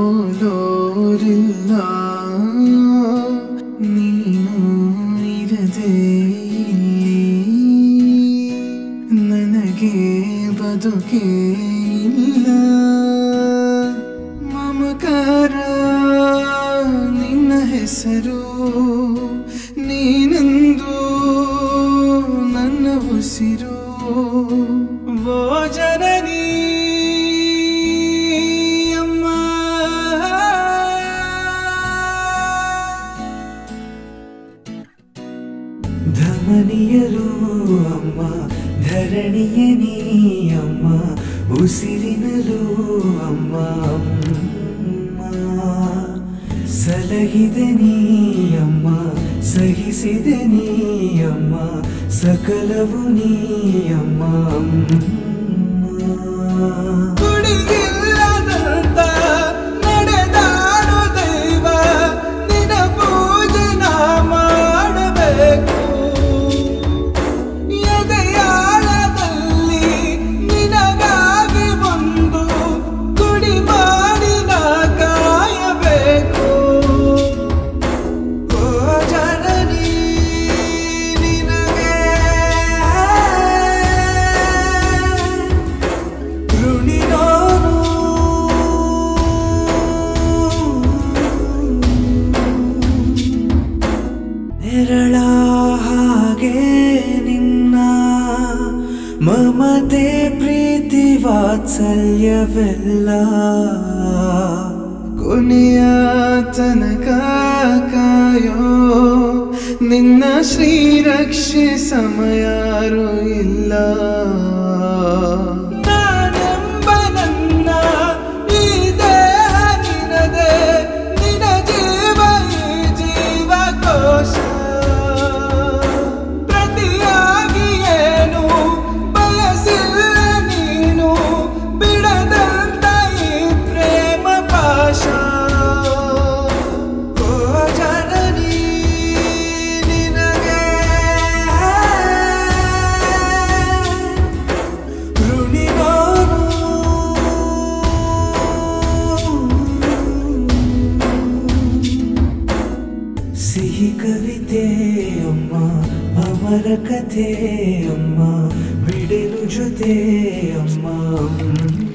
ಹೋಲೋರಿಲ್ಲ ನೀನು ಇರದೆ ಇಲ್ಲಿ ನನಗೆ ಬದುಕೇ ಇಲ್ಲ ಮಮಕಾರ ನಿನ್ನ ಹೆಸರು ನೀನೆಂದು ನನ್ನ ಉಸಿರು ಓ ಜನನಿ ಅಮ್ಮ ಧಮನಿಯಲು ಅಮ್ಮ ಧರಣಿಯ ನೀ ಅಮ್ಮ ಉಸಿರಿನಲು ಅಮ್ಮ ಅಮ್ಮ ಸಲಹಿದೆ ನೀ ಅಮ್ಮ ಸಹಿಸಿದೆ ನೀ ಅಮ್ಮ ಸಕಲವು ನೀ ಅಮ್ಮ ಗುಡಿಗಿಲ್ಲದಂತ ನಡೆದಾಡು ದೈವ ನಿನ ಪೂಜನ ಮಾಡಬೇಕು ಎದೆಯಾಳದಲ್ಲಿ ನಿನಗಾಗಿ ಒಂದು ಗುಡಿ ಮಾಡಿ ನಾ ಕಾಯಬೇಕು ಓ ಜನನಿ ನಿನಗೆ ಋಣಿ ನಾನು ನೆರಳ ಹಾಗೆ ನಿನ್ನ ಮಮತೆ ಪ್ರೀತಿ ವಾತ್ಸಲ್ಯವೆಲ್ಲ ಕೊನೆಯ ತನಕ ಕಾಯೋ ನಿನ್ನ ಶ್ರೀರಕ್ಷೆ ಸಮಯಾರು ಇಲ್ಲ ನಾನೆಂಬ ನನ್ನ ಈ ದೇಹ ನಿನದೆ ನಿನ ಜೀವ ಈ ಜೀವಕೋಶ ಪ್ರತಿಯಾಗಿ ಏನು ಬಯಸಿಲ್ಲ ನೀನು ಬಿಡದಂತ ಈ ಪ್ರೇಮ ಪಾಶ ಓ ಜನನಿ ನಿನಗೆ ಋಣಿ ಸಿಹಿ ಕವಿತೆ ಅಮ್ಮ ಅಮರ ಕಥೆ ಅಮ್ಮ ಬಿಡಲು ಜೊತೆ ಅಮ್ಮ